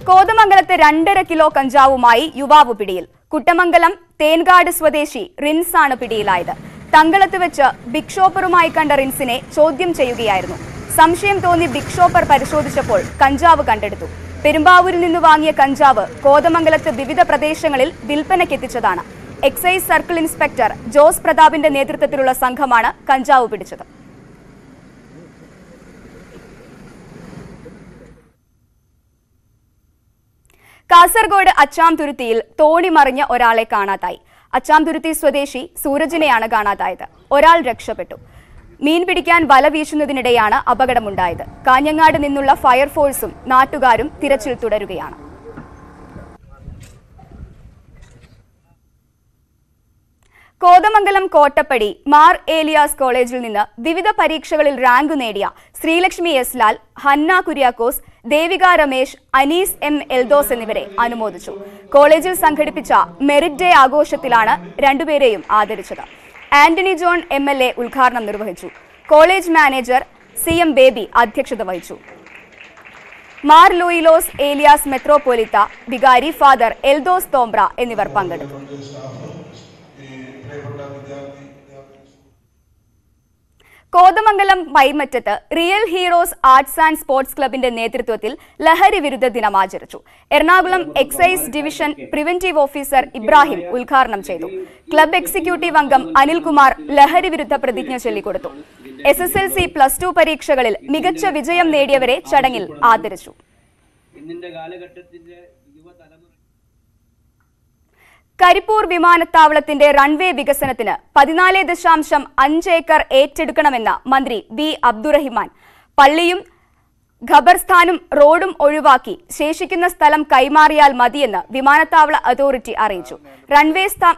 കോതമംഗലത്ത് രണ്ടര കിലോ കഞ്ചാവുമായി യുവാവ് പിടിയിൽ കുട്ടമംഗലം തേൻകാട് സ്വദേശി റിൻസ് ആണ് പിടിയിലായത് തങ്കളത്ത് വെച്ച് ബിഗ് ഷോപ്പറുമായി കണ്ട റിൻസിനെ ചോദ്യം ചെയ്യുകയായിരുന്നു സംശയം തോന്നി ബിഗ് ഷോപ്പർ പരിശോധിച്ചപ്പോൾ കഞ്ചാവ് കണ്ടെടുത്തു പെരുമ്പാവൂരിൽ നിന്ന് വാങ്ങിയ കഞ്ചാവ് കോതമംഗലത്ത് വിവിധ പ്രദേശങ്ങളിൽ വിൽപ്പനയ്ക്കെത്തിച്ചതാണ് എക്സൈസ് സർക്കിൾ ഇൻസ്പെക്ടർ ജോസ് പ്രതാപിന്റെ നേതൃത്വത്തിലുള്ള സംഘമാണ് കഞ്ചാവ് പിടിച്ചത് കാസർഗോഡ് അച്ചാംതുരുത്തിയിൽ തോണി മറിഞ്ഞ ഒരാളെ കാണാതായി അച്ചാംതുരുത്തി സ്വദേശി സൂരജിനെയാണ് കാണാതായത് ഒരാൾ രക്ഷപ്പെട്ടു മീൻ പിടിക്കാൻ വല വീശുന്നതിനിടെയാണ് അപകടമുണ്ടായത് കാഞ്ഞങ്ങാട് നിന്നുള്ള ഫയർഫോഴ്സും നാട്ടുകാരും തിരച്ചിൽ തുടരുകയാണ് കോതമംഗലം കോട്ടപ്പടി മാർ ഏലിയാസ് കോളേജിൽ നിന്ന് വിവിധ പരീക്ഷകളിൽ റാങ്ക് നേടിയ Sreelakshmi S Lal Hanna Kuriakose Devika Ramesh Anees M Eldhose എന്നിവരെ അനുമോദിച്ചു കോളേജിൽ സംഘടിപ്പിച്ച മെറിറ്റ് ഡേ ആഘോഷത്തിലാണ് രണ്ടുപേരെയും ആദരിച്ചത് Antony John M L A ഉദ്ഘാടനം നിർവഹിച്ചു college manager C M Baby അധ്യക്ഷത വഹിച്ചു മാർ ലൂയിലോസ് ഏലിയാസ് മെത്രോപൊലിത്ത വികാരി ഫാദർ എൽദോസ് തോംബ്ര എന്നിവർ പങ്കെടുത്തു കോതമംഗലം വൈമറ്റത്ത് real heroes arts and sports ക്ലബിന്റെ നേതൃത്വത്തിൽ ലഹരി വിരുദ്ധ ദിനം ആചരിച്ചു Ernakulam excise division preventive officer Ibrahim ഉദ്ഘാടനം ചെയ്തു ക്ലബ് എക്സിക്യൂട്ടീവ് അംഗം അനിൽകുമാർ ലഹരി വിരുദ്ധ പ്രതിജ്ഞ ചൊല്ലിക്കൊടുത്തു S S L C plus two പരീക്ഷകളിൽ മികച്ച വിജയം നേടിയവരെ ചടങ്ങിൽ ആദരിച്ചു ഇന്നിന്റെ കാലഘട്ടത്തിന്റെ യുവതലമുറ കരിപ്പൂർ വിമാനത്താവളത്തിന്റെ റൺവേ വികസനത്തിന് പതിനാല് ദശാംശം അഞ്ച് ഏക്കർ ഏറ്റെടുക്കണമെന്ന മന്ത്രി ബി അബ്ദുറഹിമാൻ പള്ളിയും ഖബർസ്ഥാനും റോഡും ഒഴിവാക്കി ശേഷിക്കുന്ന സ്ഥലം കൈമാറിയാൽ മതിയെന്ന് വിമാനത്താവള അതോറിറ്റി അറിയിച്ചു റൺവേ സ്ഥാ-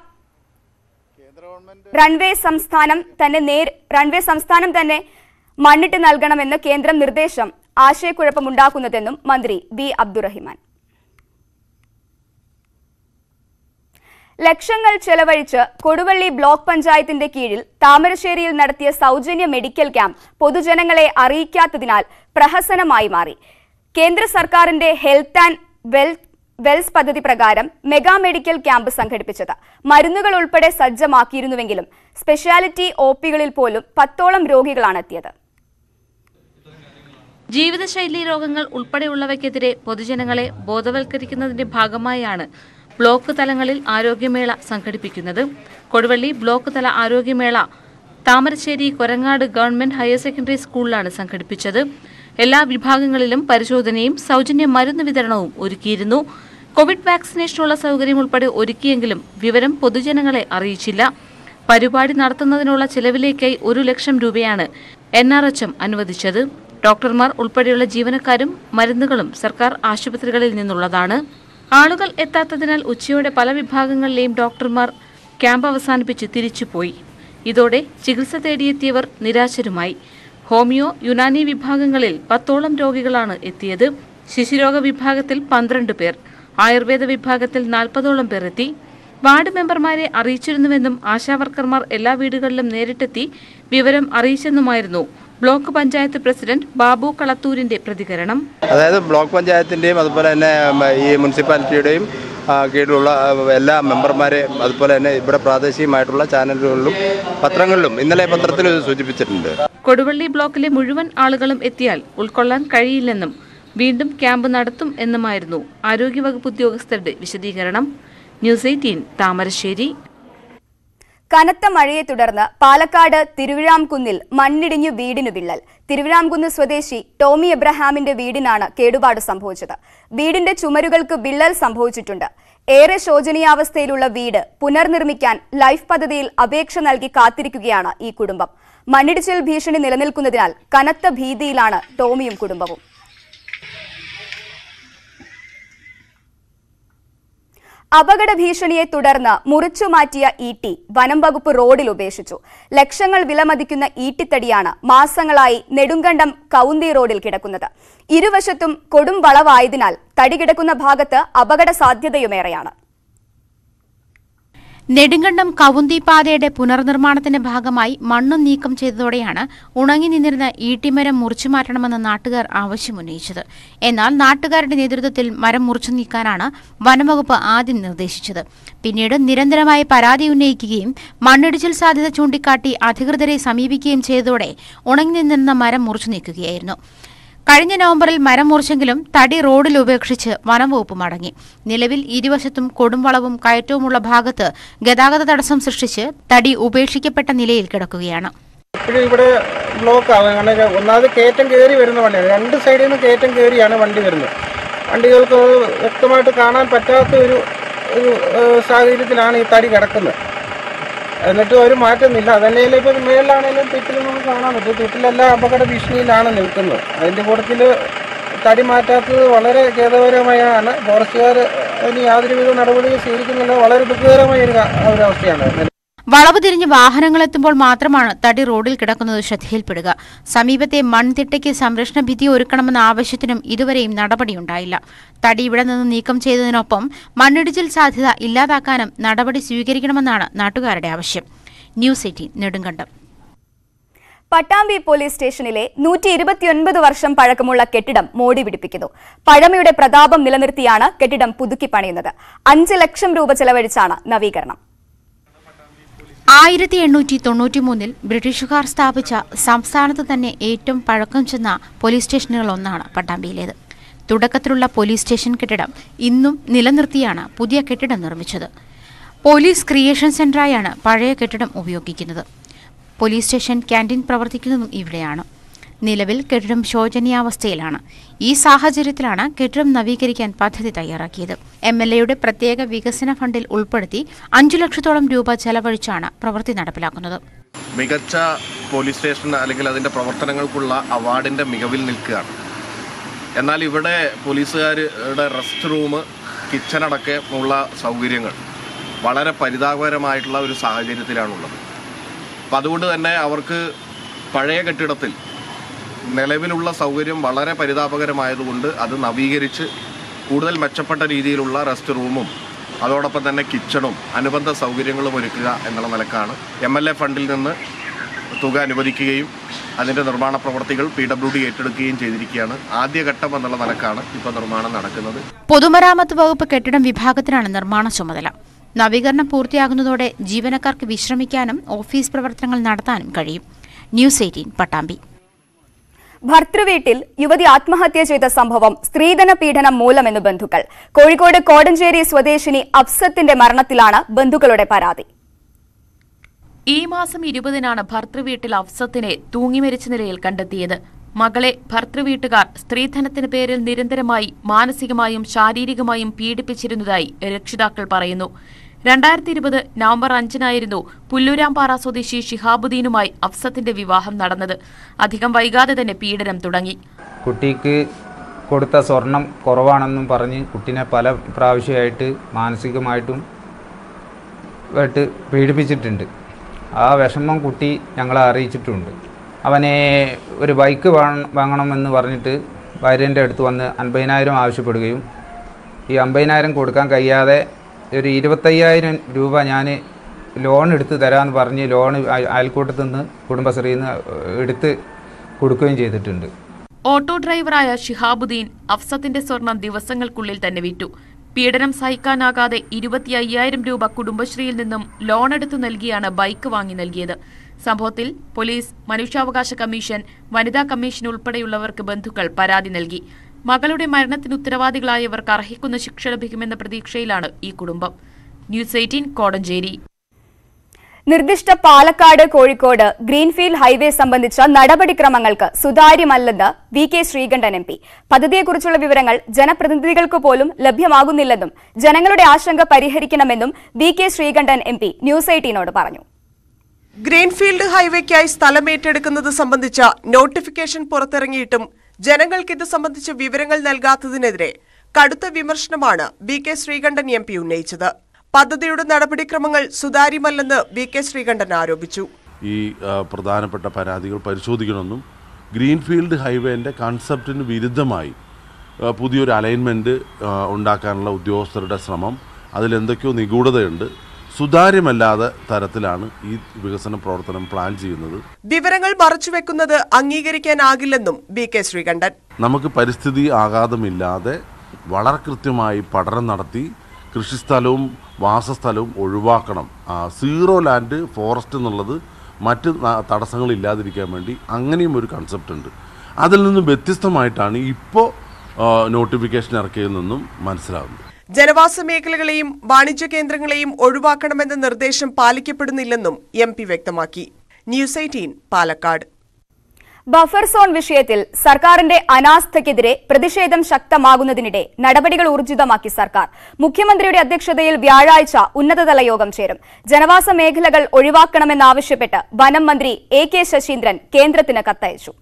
റൺവേ സംസ്ഥാനം തന്നെ നേർ റൺവേ സംസ്ഥാനം തന്നെ മണ്ണിട്ട് നൽകണമെന്ന് കേന്ദ്രം നിർദ്ദേശം ആശയക്കുഴപ്പമുണ്ടാക്കുന്നതെന്നും മന്ത്രി ബി അബ്ദുറഹിമാൻ ലക്ഷങ്ങൾ ചെലവഴിച്ച് കൊടുവള്ളി ബ്ലോക്ക് പഞ്ചായത്തിന്റെ കീഴിൽ താമരശ്ശേരിയിൽ നടത്തിയ സൗജന്യ മെഡിക്കൽ ക്യാമ്പ് പൊതുജനങ്ങളെ അറിയിക്കാത്തതിനാൽ പ്രഹസനമായി മാറി കേന്ദ്ര സർക്കാരിന്റെ ഹെൽത്ത് ആൻഡ് വെൽത്ത് വെൽസ് പദ്ധതി പ്രകാരം മെഗാ മെഡിക്കൽ ക്യാമ്പ് സംഘടിപ്പിച്ചത് മരുന്നുകൾ ഉൾപ്പെടെ സജ്ജമാക്കിയിരുന്നുവെങ്കിലും സ്പെഷ്യാലിറ്റി ഒ പികളിൽ പോലും പത്തോളം രോഗികളാണ് എത്തിയത് ജീവിതശൈലി രോഗങ്ങൾ ഉൾപ്പെടെയുള്ളവയ്ക്കെതിരെ പൊതുജനങ്ങളെ ബോധവൽക്കരിക്കുന്നതിന്റെ ഭാഗമായാണ് ബ്ലോക്ക് തലങ്ങളിൽ ആരോഗ്യമേള സംഘടിപ്പിക്കുന്നത് കൊടുവള്ളി ബ്ലോക്ക് തല ആരോഗ്യമേള Thamarassery Korangad government higher secondary സ്കൂളിലാണ് സംഘടിപ്പിച്ചത് എല്ലാ വിഭാഗങ്ങളിലും പരിശോധനയും സൗജന്യ മരുന്ന് വിതരണവും ഒരുക്കിയിരുന്നു കോവിഡ് വാക്സിനേഷനുള്ള സൗകര്യം ഉൾപ്പെടെ ഒരുക്കിയെങ്കിലും വിവരം പൊതുജനങ്ങളെ അറിയിച്ചില്ല പരിപാടി നടത്തുന്നതിനുള്ള ചെലവിലേക്കായി ഒരു ലക്ഷം രൂപയാണ് എൻ ആർ എച്ച് എം അനുവദിച്ചത് ഡോക്ടർമാർ ഉൾപ്പെടെയുള്ള ജീവനക്കാരും മരുന്നുകളും സർക്കാർ ആശുപത്രികളിൽ നിന്നുള്ളതാണ് ആളുകൾ എത്താത്തതിനാൽ ഉച്ചയോടെ പല വിഭാഗങ്ങളിലെയും ഡോക്ടർമാർ ക്യാമ്പ് അവസാനിപ്പിച്ച് തിരിച്ചുപോയി ഇതോടെ ചികിത്സ തേടിയെത്തിയവർ നിരാശരുമായി ഹോമിയോ യുനാനി വിഭാഗങ്ങളിൽ പത്തോളം രോഗികളാണ് എത്തിയത് ശിശുരോഗ വിഭാഗത്തിൽ പന്ത്രണ്ട് പേർ ആയുർവേദ വിഭാഗത്തിൽ നാൽപ്പതോളം പേർ എത്തി വാർഡ് മെമ്പർമാരെ അറിയിച്ചിരുന്നുവെന്നും ആശാവർക്കർമാർ എല്ലാ വീടുകളിലും നേരിട്ടെത്തി വിവരം അറിയിച്ചെന്നുമായിരുന്നു ബ്ലോക്ക് പഞ്ചായത്ത് പ്രസിഡന്റ് ബാബു കളത്തൂരിന്റെ പ്രതികരണം അതായത് ബ്ലോക്ക് പഞ്ചായത്തിൻ്റെയും അതുപോലെ തന്നെ ഉം, ഈ മുനിസിപ്പാലിറ്റിയുടെയും ആ, കീഴിലുള്ള ആ, എല്ലാ മെമ്പർമാരെയും അതുപോലെ തന്നെ ഇവിടെ പ്രാദേശികമായിട്ടുള്ള ചാനലുകളിലും പത്രങ്ങളിലും ഇന്നലെ പത്രത്തിൽ ഇത് സൂചിപ്പിച്ചിട്ടുണ്ട് കൊടുവള്ളി ബ്ലോക്കിലെ മുഴുവൻ ആളുകളും എത്തിയാൽ ഉൾക്കൊള്ളാൻ കഴിയില്ലെന്നും വീണ്ടും ക്യാമ്പ് നടത്തും എന്നുമായിരുന്നു ആരോഗ്യവകുപ്പ് ഉദ്യോഗസ്ഥരുടെ വിശദീകരണം ന്യൂസ് എയ്റ്റീൻ താമരശ്ശേരി കനത്ത മഴയെ തുടർന്ന് പാലക്കാട് തിരുവിഴാംകുന്നിൽ മണ്ണിടിഞ്ഞു വീടിന് വിള്ളൽ തിരുവിഴാംകുന്ന് സ്വദേശി ടോമി എബ്രഹാമിന്റെ വീടിനാണ് കേടുപാട് സംഭവിച്ചത് വീടിന്റെ ചുമരുകൾക്ക് വിള്ളൽ സംഭവിച്ചിട്ടുണ്ട് ഏറെ ശോചനീയാവസ്ഥയിലുള്ള വീട് പുനർനിർമ്മിക്കാൻ ലൈഫ് പദ്ധതിയിൽ അപേക്ഷ നൽകി കാത്തിരിക്കുകയാണ് ഈ കുടുംബം മണ്ണിടിച്ചിൽ ഭീഷണി നിലനിൽക്കുന്നതിനാൽ കനത്ത ഭീതിയിലാണ് ടോമിയും കുടുംബവും അപകട ഭീഷണിയെ തുടർന്ന് മുറിച്ചു മാറ്റിയ ഈട്ടി വനം വകുപ്പ് റോഡിൽ ഉപേക്ഷിച്ചു ലക്ഷങ്ങൾ വിലമതിക്കുന്ന ഈട്ടിത്തടിയാണ് മാസങ്ങളായി നെടുങ്കണ്ടം കൗന്തി റോഡിൽ കിടക്കുന്നത് ഇരുവശത്തും കൊടും വളവായതിനാൽ തടി കിടക്കുന്ന ഭാഗത്ത് അപകട സാധ്യതയുമേറെയാണ് നെടുങ്കണ്ടം കവുന്തി പാതയുടെ പുനർനിർമ്മാണത്തിന്റെ ഭാഗമായി മണ്ണും നീക്കം ചെയ്തതോടെയാണ് ഉണങ്ങി നിന്നിരുന്ന ഈട്ടിമരം മുറിച്ചു മാറ്റണമെന്ന് നാട്ടുകാർ ആവശ്യമുന്നയിച്ചത് എന്നാൽ നാട്ടുകാരുടെ നേതൃത്വത്തിൽ മരം മുറിച്ചു നീക്കാനാണ് വനംവകുപ്പ് ആദ്യം നിർദ്ദേശിച്ചത് പിന്നീട് നിരന്തരമായി പരാതി ഉന്നയിക്കുകയും മണ്ണിടിച്ചിൽ സാധ്യത ചൂണ്ടിക്കാട്ടി അധികൃതരെ സമീപിക്കുകയും ചെയ്തതോടെ ഉണങ്ങി നിന്നിരുന്ന മരം മുറിച്ചു നീക്കുകയായിരുന്നു കഴിഞ്ഞ നവംബറിൽ മരം മുറിച്ചെങ്കിലും തടി റോഡിൽ ഉപേക്ഷിച്ച് വനംവകുപ്പ് മടങ്ങി നിലവിൽ ഇരുവശത്തും കൊടുംവളവും കയറ്റവുമുള്ള ഭാഗത്ത് ഗതാഗത തടസ്സം സൃഷ്ടിച്ച് തടി ഉപേക്ഷിക്കപ്പെട്ട നിലയിൽ കിടക്കുകയാണ് ഇപ്പോഴും ഇവിടെ ബ്ലോക്ക് ആവും കാരണം ഒന്നാമത് കയറ്റം കയറി വരുന്ന വണ്ടിയാണ് രണ്ട് സൈഡിൽ നിന്ന് കയറ്റം കയറിയാണ് വണ്ടി വരുന്നത് വണ്ടികൾക്ക് വ്യക്തമായിട്ട് കാണാൻ പറ്റാത്ത ഒരു ഒരു ഏഹ്, സാഹചര്യത്തിലാണ് ഈ തടി കിടക്കുന്നത് എന്നിട്ടും ഒരു മാറ്റമില്ല അതല്ലെങ്കിൽ ഇപ്പം മേളിലാണെങ്കിലും തെറ്റിൽ നമുക്ക് കാണാൻ പറ്റും തെറ്റിലെല്ലാം അപകട ഭീഷണിയിലാണ് നിൽക്കുന്നത് അതിൻ്റെ കൂട്ടത്തിൽ തടി മാറ്റാത്തത് വളരെ ഖേദകരമായാണ് ഫോറസ്റ്റുകാർ അതിന് യാതൊരുവിധ നടപടിയും സ്വീകരിക്കുന്നില്ല വളരെ ദുഃഖകരമായ ഒരു കാ- ഒരു അവസ്ഥയാണ് വളവ് തിരിഞ്ഞ് വാഹനങ്ങളെത്തുമ്പോൾ മാത്രമാണ് തടി റോഡിൽ കിടക്കുന്നത് ശ്രദ്ധയിൽപ്പെടുക സമീപത്തെ മൺതിട്ടയ്ക്ക് സംരക്ഷണ ഭിത്തി ഒരുക്കണമെന്ന ആവശ്യത്തിനും ഇതുവരെയും നടപടിയുണ്ടായില്ല തടി ഇവിടെ നിന്ന് നീക്കം ചെയ്തതിനൊപ്പം മണ്ണിടിച്ചിൽ സാധ്യത ഇല്ലാതാക്കാനും നടപടി സ്വീകരിക്കണമെന്നാണ് നാട്ടുകാരുടെ ആവശ്യം news eighteen Nedumkandam Pattambi police സ്റ്റേഷനിലെ നൂറ്റി ഇരുപത്തിയൊൻപത് വർഷം പഴക്കമുള്ള കെട്ടിടം മോടി പിടിപ്പിക്കുന്നു പഴമയുടെ പ്രതാപം നിലനിർത്തിയാണ് കെട്ടിടം പുതുക്കി പണിയുന്നത് അഞ്ച് ലക്ഷം രൂപ ചെലവഴിച്ചാണ് നവീകരണം ആയിരത്തി എണ്ണൂറ്റി തൊണ്ണൂറ്റിമൂന്നിൽ ബ്രിട്ടീഷുകാർ സ്ഥാപിച്ച സംസ്ഥാനത്ത് തന്നെ ഏറ്റവും പഴക്കം ചെന്ന പോലീസ് സ്റ്റേഷനുകളൊന്നാണ് പട്ടാമ്പിയിലേത് തുടക്കത്തിലുള്ള പോലീസ് സ്റ്റേഷൻ കെട്ടിടം ഇന്നും നിലനിർത്തിയാണ് പുതിയ കെട്ടിടം നിർമ്മിച്ചത് പോലീസ് ക്രിയേഷൻ സെന്ററായാണ് പഴയ കെട്ടിടം ഉപയോഗിക്കുന്നത് പോലീസ് സ്റ്റേഷൻ ക്യാൻറ്റീൻ പ്രവർത്തിക്കുന്നതും ഇവിടെയാണ് നിലവിൽ കെട്ടിടം ശോചനീയാവസ്ഥയിലാണ് ഈ സാഹചര്യത്തിലാണ് കെട്ടിടം നവീകരിക്കാൻ പദ്ധതി തയ്യാറാക്കിയത് എം എൽ എയുടെ പ്രത്യേക വികസന ഫണ്ടിൽ ഉൾപ്പെടുത്തി അഞ്ചു ലക്ഷത്തോളം രൂപ ചെലവഴിച്ചാണ് പ്രവൃത്തി നടപ്പിലാക്കുന്നത് മികച്ച പോലീസ് സ്റ്റേഷൻ അല്ലെങ്കിൽ അതിൻ്റെ പ്രവർത്തനങ്ങൾക്കുള്ള അവാർഡിൻ്റെ മികവിൽ നിൽക്കുകയാണ് എന്നാൽ ഇവിടെ പോലീസുകാരുടെ റെസ്റ്റ് റൂം കിച്ചൺ അടക്കമുള്ള സൗകര്യങ്ങൾ വളരെ പരിതാപകരമായിട്ടുള്ള ഒരു സാഹചര്യത്തിലാണുള്ളത് അപ്പം അതുകൊണ്ട് തന്നെ അവർക്ക് പഴയ കെട്ടിടത്തിൽ നിലവിലുള്ള സൗകര്യം വളരെ പരിതാപകരമായതുകൊണ്ട് അത് നവീകരിച്ച് കൂടുതൽ മെച്ചപ്പെട്ട രീതിയിലുള്ള റെസ്റ്റ് റൂമും അതോടൊപ്പം തന്നെ കിച്ചണും അനുബന്ധ സൗകര്യങ്ങളും ഒരുക്കുക എന്നുള്ള നിലക്കാണ് എം എൽ എ ഫണ്ടിൽ നിന്ന് തുക അനുവദിക്കുകയും അതിൻ്റെ നിർമ്മാണ പ്രവർത്തികൾ പി ഡബ്ല്യു ഡി ഏറ്റെടുക്കുകയും ചെയ്തിരിക്കുകയാണ് ആദ്യഘട്ടം എന്നുള്ള നിലക്കാണ് ഇപ്പോൾ നിർമ്മാണം നടക്കുന്നത് പൊതുമരാമത്ത് വകുപ്പ് കെട്ടിടം വിഭാഗത്തിനാണ് നിർമ്മാണ ചുമതല നവീകരണം പൂർത്തിയാകുന്നതോടെ ജീവനക്കാർക്ക് വിശ്രമിക്കാനും ഓഫീസ് പ്രവർത്തനങ്ങൾ നടത്താനും കഴിയും ന്യൂസ് എയ്റ്റീൻ പട്ടാമ്പി ഭർത്തൃവീട്ടിൽ യുവതി ആത്മഹത്യ ചെയ്ത സംഭവം സ്ത്രീധന പീഡനം മൂലമെന്ന് ബന്ധുക്കൾ കോഴിക്കോട് കോടഞ്ചേരി സ്വദേശിനി അഫ്സത്തിന്റെ മരണത്തിലാണ് ബന്ധുക്കളുടെ പരാതി ഈ മാസം ഇരുപതിനാണ് ഭർത്തൃവീട്ടിൽ അഫ്സത്തിനെ തൂങ്ങിമരിച്ച നിലയിൽ കണ്ടെത്തിയത് മകളെ ഭർത്തൃവീട്ടുകാർ സ്ത്രീധനത്തിന് പേരിൽ നിരന്തരമായി മാനസികമായും ശാരീരികമായും പീഡിപ്പിച്ചിരുന്നതായി രക്ഷിതാക്കൾ പറയുന്നു രണ്ടായിരത്തി ഇരുപത് നവംബർ അഞ്ചിനായിരുന്നു പുല്ലൂരാംപാറ സ്വദേശി ഷിഹാബുദ്ദീനുമായി അഫ്സത്തിന്റെ വിവാഹം നടന്നത് അധികം വൈകാതെ തന്നെ പീഡനം തുടങ്ങി കുട്ടിക്ക് കൊടുത്ത സ്വർണം കുറവാണെന്നും പറഞ്ഞ് കുട്ടീനെ പല പ്രാവശ്യമായിട്ട് മാനസികമായിട്ടും ആയിട്ട് പീഡിപ്പിച്ചിട്ടുണ്ട് ആ വിഷമം കുട്ടി ഞങ്ങളെ അറിയിച്ചിട്ടുണ്ട് അവനെ ഒരു ബൈക്ക് വാങ്ങ- വാങ്ങണമെന്ന് പറഞ്ഞിട്ട് ഭാര്യൻ്റെ അടുത്ത് വന്ന് അൻപതിനായിരം ആവശ്യപ്പെടുകയും ഈ അമ്പതിനായിരം കൊടുക്കാൻ കഴിയാതെ ഒരു ഇരുപത്തയ്യായിരം രൂപ ഞാൻ ലോൺ എടുത്ത് തരാമെന്ന് പറഞ്ഞ് ലോൺ അയ- അയൽക്കൂട്ടത്തിൽ നിന്ന് കുടുംബശ്രീയിൽ നിന്ന് എടുത്ത് കൊടുക്കുകയും ചെയ്തിട്ടുണ്ട് ഓട്ടോ ഡ്രൈവറായ ഷിഹാബുദ്ദീൻ അഫ്സത്തിന്റെ സ്വർണം ദിവസങ്ങൾക്കുള്ളിൽ തന്നെ വിറ്റു പീഡനം സഹിക്കാനാകാതെ ഇരുപത്തി അയ്യായിരം രൂപ കുടുംബശ്രീയിൽ നിന്നും ലോണെടുത്തു നൽകിയാണ് ബൈക്ക് വാങ്ങി നൽകിയത് സംഭവത്തിൽ പോലീസ് മനുഷ്യാവകാശ കമ്മീഷൻ വനിതാ കമ്മീഷൻ ഉൾപ്പെടെയുള്ളവർക്ക് ബന്ധുക്കൾ പരാതി നൽകി മകളുടെ മരണത്തിന് ഉത്തരവാദികളായവർക്ക് അർഹിക്കുന്ന ശിക്ഷ ലഭിക്കുമെന്ന പ്രതീക്ഷയിലാണ് ഈ കുടുംബം ന്യൂസ് എയ്റ്റീൻ കോടഞ്ചേരി നിർദ്ദിഷ്ട പാലക്കാട് കോഴിക്കോട് ഗ്രീൻഫീൽഡ് ഹൈവേ സംബന്ധിച്ച നടപടിക്രമങ്ങൾക്ക് സുതാര്യമല്ലെന്ന് വി കെ ശ്രീകണ്ഠൻ എം പി പദ്ധതിയെക്കുറിച്ചുള്ള വിവരങ്ങൾ ജനപ്രതിനിധികൾക്ക് പോലും ലഭ്യമാകുന്നില്ലെന്നും ജനങ്ങളുടെ ആശങ്ക പരിഹരിക്കണമെന്നും V K Sreekandan M P news എയ്റ്റീനോട് പറഞ്ഞു ഗ്രീൻഫീൽഡ് ഹൈവേക്കായി സ്ഥലം ഏറ്റെടുക്കുന്നത് സംബന്ധിച്ച നോട്ടിഫിക്കേഷൻ പുറത്തിറങ്ങിയിട്ടും ജനങ്ങൾക്ക് ഇത് സംബന്ധിച്ച വിവരങ്ങൾ നൽകാത്തതിനെതിരെ കടുത്ത വിമർശനമാണ് വി കെ ശ്രീകണ്ഠൻ എം പി ഉന്നയിച്ചത് പദ്ധതിയുടെ നടപടിക്രമങ്ങൾ സുതാര്യമല്ലെന്ന് വി കെ ശ്രീകണ്ഠൻ ആരോപിച്ചു ഈ ആ, പ്രധാനപ്പെട്ട പരാതികൾ പരിശോധിക്കണമെന്നും ഗ്രീൻഫീൽഡ് ഹൈവേൻ്റെ കൺസെപ്റ്റിന് വിരുദ്ധമായി ആ, പുതിയൊരു അലൈൻമെൻറ്റ് ഉണ്ടാക്കാനുള്ള ഉദ്യോഗസ്ഥരുടെ ശ്രമം അതിലെന്തൊക്കെയോ നിഗൂഢതയുണ്ട് സുതാര്യമല്ലാത്ത തരത്തിലാണ് ഈ വികസന പ്രവർത്തനം പ്ലാൻ ചെയ്യുന്നത് വിവരങ്ങൾ മറച്ചുവെക്കുന്നത് അംഗീകരിക്കാനാകില്ലെന്നും ബി കെ ശ്രീകണ്ഠൻ നമുക്ക് പരിസ്ഥിതി ആഘാതമില്ലാതെ വളരെ കൃത്യമായി പഠനം നടത്തി കൃഷിസ്ഥലവും വാസസ്ഥലവും ഒഴിവാക്കണം ആ, സീറോ ലാൻഡ് ഫോറസ്റ്റ് എന്നുള്ളത് മറ്റ് ന- തടസ്സങ്ങളില്ലാതിരിക്കാൻ വേണ്ടി അങ്ങനെയും ഒരു കൺസെപ്റ്റ് ഉണ്ട് അതിൽ നിന്നും വ്യത്യസ്തമായിട്ടാണ് ഇപ്പോൾ നോട്ടിഫിക്കേഷൻ ഇറക്കിയതിൽ നിന്നും മനസ്സിലാകുന്നത് ജനവാസ മേഖലകളെയും വാണിജ്യ കേന്ദ്രങ്ങളെയും ഒഴിവാക്കണമെന്ന നിർദ്ദേശം പാലിക്കപ്പെടുന്നില്ലെന്നും എം പി വ്യക്തമാക്കി news eighteen Palakkad buffer zone വിഷയത്തിൽ സർക്കാരിന്റെ അനാസ്ഥയ്ക്കെതിരെ പ്രതിഷേധം ശക്തമാകുന്നതിനിടെ നടപടികൾ ഊർജിതമാക്കി സർക്കാർ മുഖ്യമന്ത്രിയുടെ അധ്യക്ഷതയിൽ വ്യാഴാഴ്ച ഉന്നതതല യോഗം ചേരും ജനവാസ മേഖലകൾ ഒഴിവാക്കണമെന്നാവശ്യപ്പെട്ട് വനം മന്ത്രി എ കെ ശശീന്ദ്രൻ കേന്ദ്രത്തിന് കത്തയച്ചു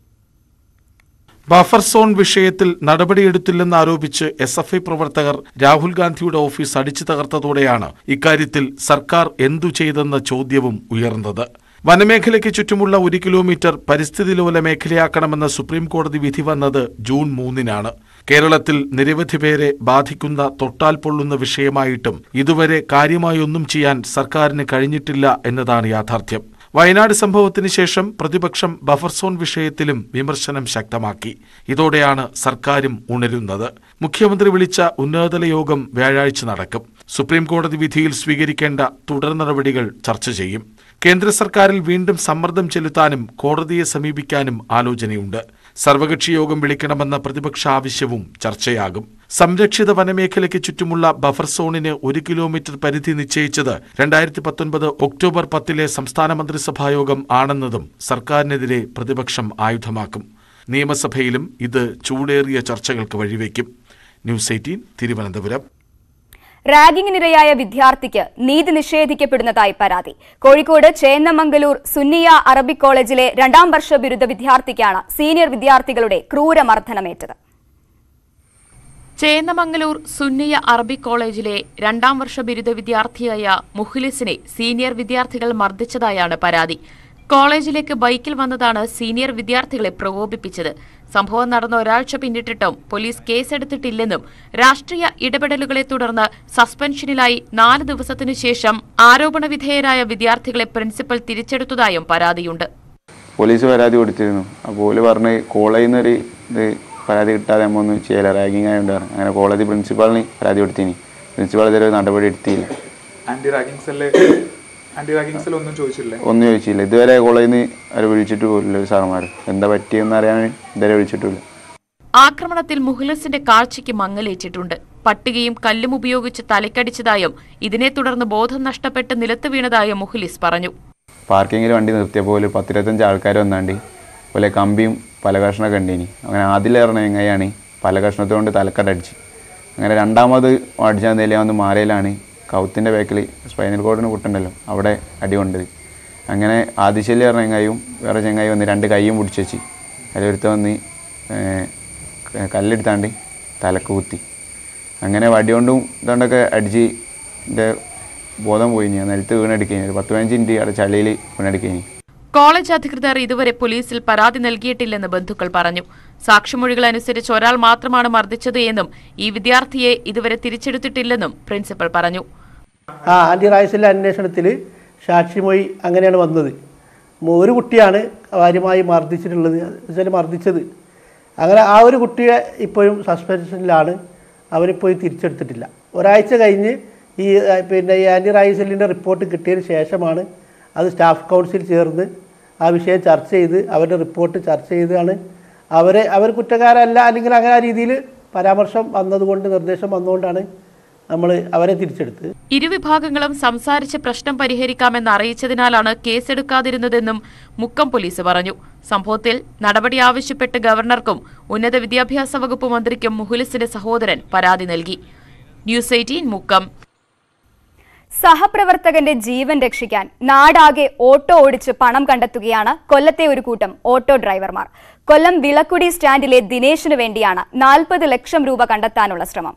ബഫർ സോൺ വിഷയത്തിൽ നടപടിയെടുത്തില്ലെന്ന് ആരോപിച്ച് എസ് എഫ് ഐ പ്രവർത്തകർ രാഹുൽ ഗാന്ധിയുടെ ഓഫീസ് അടിച്ചു തകർത്തതോടെയാണ് ഇക്കാര്യത്തിൽ സർക്കാർ എന്തു ചെയ്തെന്ന ചോദ്യവും ഉയർന്നത് വനമേഖലയ്ക്ക് ചുറ്റുമുള്ള ഒരു കിലോമീറ്റർ പരിസ്ഥിതി ലോല മേഖലയാക്കണമെന്ന സുപ്രീം കോടതി വിധി വന്നത് ജൂൺ മൂന്നിനാണ് കേരളത്തിൽ നിരവധി പേരെ ബാധിക്കുന്ന തൊട്ടാൽ പൊള്ളുന്ന വിഷയമായിട്ടും ഇതുവരെ കാര്യമായൊന്നും ചെയ്യാൻ സർക്കാരിന് കഴിഞ്ഞിട്ടില്ല എന്നതാണ് യാഥാർത്ഥ്യം വയനാട് സംഭവത്തിന് ശേഷം പ്രതിപക്ഷം ബഫർ സോൺ വിഷയത്തിലും വിമർശനം ശക്തമാക്കി ഇതോടെയാണ് സർക്കാരും ഉണരുന്നത് മുഖ്യമന്ത്രി വിളിച്ച ഉന്നതതല യോഗം വ്യാഴാഴ്ച നടക്കും സുപ്രീം കോടതി വിധിയിൽ സ്വീകരിക്കേണ്ട തുടർ നടപടികൾ ചർച്ച ചെയ്യും കേന്ദ്ര സർക്കാരിൽ വീണ്ടും സമ്മർദ്ദം ചെലുത്താനും കോടതിയെ സമീപിക്കാനും ആലോചനയുണ്ട് സർവകക്ഷി യോഗം വിളിക്കണമെന്ന പ്രതിപക്ഷ ആവശ്യവും ചർച്ചയാകും സംരക്ഷിത വനമേഖലയ്ക്ക് ചുറ്റുമുള്ള ബഫർ സോണിന് ഒരു കിലോമീറ്റർ പരിധി നിശ്ചയിച്ചത് രണ്ടായിരത്തി പത്തൊൻപത് ഒക്ടോബർ പത്തിലെ സംസ്ഥാന മന്ത്രിസഭായോഗം ആണെന്നതും സർക്കാരിനെതിരെ പ്രതിപക്ഷം ആയുധമാക്കും നിയമസഭയിലും ഇത് ചൂടേറിയ ചർച്ചകൾക്ക് വഴിവെക്കും ന്യൂസ് എയ്റ്റീൻ തിരുവനന്തപുരം റാഗിങ്ങിനിരയായ വിദ്യാർത്ഥിക്ക് നീതി നിഷേധിക്കപ്പെടുന്നതായി പരാതി കോഴിക്കോട് ചേന്നമംഗലൂർ സുന്നിയ അറബിക് കോളേജിലെ രണ്ടാം വർഷ ബിരുദ വിദ്യാർത്ഥിക്കാണ് സീനിയർ വിദ്യാർത്ഥികളുടെ ക്രൂരമർദ്ദനമേറ്റത് ചേന്നമംഗലൂർ സുന്നിയ അറബിക് കോളേജിലെ രണ്ടാം വർഷ ബിരുദ വിദ്യാർത്ഥിയായ മുഖ്ലിസിനെ സീനിയർ വിദ്യാർത്ഥികൾ മർദ്ദിച്ചതായാണ് പരാതി കോളേജിലേക്ക് ബൈക്കിൽ വന്നതാണ് സീനിയർ വിദ്യാർത്ഥികളെ പ്രകോപിപ്പിച്ചത് സംഭവം നടന്ന ഒരാഴ്ച പിന്നിട്ടിട്ടും പോലീസ് കേസെടുത്തിട്ടില്ലെന്നും രാഷ്ട്രീയ ഇടപെടലുകളെ തുടർന്ന് സസ്പെൻഷനിലായി നാല് ദിവസത്തിനു ശേഷം ആരോപണ വിധേയരായ വിദ്യാർത്ഥികളെ പ്രിൻസിപ്പൽ തിരിച്ചെടുത്തതായും പരാതിയുണ്ട് പോലീസ് പരാതി കൊടുത്തിരുന്നു അപ്പോൾ ഓല് പറഞ്ഞ് കോളേജിൽ നിന്നൊരു ഇത് പരാതി കിട്ടാതെ നമ്മൾ ഒന്നും ചെയ്യില്ല റാഗിങ് ആയതുകൊണ്ട് പറഞ്ഞു അങ്ങനെ കോളേജ് പ്രിൻസിപ്പാളിന് പരാതി കൊടുത്തിനി പ്രിൻസിപ്പാൾ ഇതുവരെ ഒരു നടപടി എടുത്തില്ല anti ragging cell anti ragging cell ഒന്നും ചോദിച്ചില്ലേ ഒന്നും ചോദിച്ചില്ല ഇതുവരെ കോളേജിൽ നിന്ന് അവർ വിളിച്ചിട്ട് പോലില്ല ഒരു സാറന്മാർ എന്താ പറ്റിയെന്ന് അറിയാൻ ഇതുവരെ വിളിച്ചിട്ടില്ല ആക്രമണത്തിൽ മുഹ്ലസിന്റെ കാഴ്ചയ്ക്ക് മങ്ങലേറ്റിട്ടുണ്ട് പട്ടികയും കല്ലും ഉപയോഗിച്ച് തലക്കടിച്ചതായും ഇതിനെ തുടർന്ന് ബോധം നഷ്ടപ്പെട്ട് നിലത്ത് വീണതായും മുഹ്ലിസ് പറഞ്ഞു പാർക്കിങ്ങിൽ വണ്ടി നിർത്തിയപ്പോൾ ഒരു പത്തിരുപത്തഞ്ച് ആൾക്കാർ വന്നാണ്ട് പോലെ കമ്പിയും പല കഷ്ണമൊക്കെ ഉണ്ടേനി അങ്ങനെ ആദ്യമിലേറണ എങ്ങനെയാണ് പല കഷ്ണത്തെ കൊണ്ട് തലക്കടടിച്ച് അങ്ങനെ രണ്ടാമത് അടിച്ചാൽ നില വന്ന് മാരയിലാണ് കൗത്തിൻ്റെ ബാക്കിൽ സ്പൈനൽ കോഡിന് കുട്ടുണ്ടല്ലോ അവിടെ അടി കൊണ്ടത് അങ്ങനെ ആദിശല്യ പറഞ്ഞ ചെങ്ങായും വേറെ ചെങ്ങായി വന്ന് രണ്ട് കൈയും പിടിച്ച് വെച്ച് അതിലൊരുത്ത വന്ന് ഏർ, കല്ലെടുത്താണ്ട് തലക്ക് കുത്തി അങ്ങനെ വടി കൊണ്ടും ഇതുകൊണ്ടൊക്കെ അടിച്ച് എൻ്റെ ബോധം പോയി ഞാൻ നിലത്ത് വീണെടുക്കേനി ഒരു പത്ത് പതിനഞ്ച് മിനിറ്റ് അവിടെ ചളിയിൽ വീണെടുക്കേനി കോളേജ് അധികൃതർ ഇതുവരെ പോലീസിൽ പരാതി നൽകിയിട്ടില്ലെന്ന് ബന്ധുക്കൾ പറഞ്ഞു സാക്ഷിമൊഴികൾ അനുസരിച്ച് ഒരാൾ മാത്രമാണ് മർദ്ദിച്ചത് എന്നും ഈ വിദ്യാർത്ഥിയെ ഇതുവരെ തിരിച്ചെടുത്തിട്ടില്ലെന്നും പ്രിൻസിപ്പൽ പറഞ്ഞു ആ ആൻറ്റി റായ്സിലെ അന്വേഷണത്തിൽ സാക്ഷിമൊഴി അങ്ങനെയാണ് വന്നത് മു- ഒരു കുട്ടിയാണ് കാര്യമായി മർദ്ദിച്ചിട്ടുള്ളത് വെച്ചാൽ മർദ്ദിച്ചത് അങ്ങനെ ആ ഒരു കുട്ടിയെ ഇപ്പോഴും സസ്പെൻഷനിലാണ് അവരിപ്പോഴും തിരിച്ചെടുത്തിട്ടില്ല ഒരാഴ്ച കഴിഞ്ഞ് ഈ ആ, പിന്നെ ഈ ആൻറ്റി റായ്സലിൻ്റെ റിപ്പോർട്ട് കിട്ടിയതിന് ശേഷമാണ് അത് സ്റ്റാഫ് കൗൺസിൽ ചേർന്ന് ആ വിഷയം ചർച്ച ചെയ്ത് അവരുടെ റിപ്പോർട്ട് ചർച്ച ചെയ്താണ് അവരെ അവർ കുറ്റക്കാരല്ല അല്ലെങ്കിൽ അങ്ങനെ ആ രീതിയിൽ പരാമർശം വന്നതുകൊണ്ട് നിർദ്ദേശം വന്നുകൊണ്ടാണ് നമ്മൾ അവരെ തിരിച്ചെടുത്തത് ഇരുവിഭാഗങ്ങളും സംസാരിച്ച് പ്രശ്നം പരിഹരിക്കാമെന്ന് അറിയിച്ചതിനാലാണ് കേസെടുക്കാതിരുന്നതെന്നും മുക്കം പോലീസ് പറഞ്ഞു സംഭവത്തിൽ നടപടി ആവശ്യപ്പെട്ട് ഗവർണർക്കും ഉന്നത വിദ്യാഭ്യാസ വകുപ്പ് മന്ത്രിക്കും മുഹുലിസിന്റെ സഹോദരൻ പരാതി നൽകി ന്യൂസ് എയ്റ്റീൻ മുക്കം സഹപ്രവർത്തകന്റെ ജീവൻ രക്ഷിക്കാൻ നാടാകെ ഓട്ടോ ഓടിച്ച് പണം കണ്ടെത്തുകയാണ് കൊല്ലത്തെ ഒരു കൂട്ടം ഓട്ടോ ഡ്രൈവർമാർ കൊല്ലം വിളക്കുടി സ്റ്റാൻഡിലെ ദിനേശിനു വേണ്ടിയാണ് നാൽപ്പത് ലക്ഷം രൂപ കണ്ടെത്താനുള്ള ശ്രമം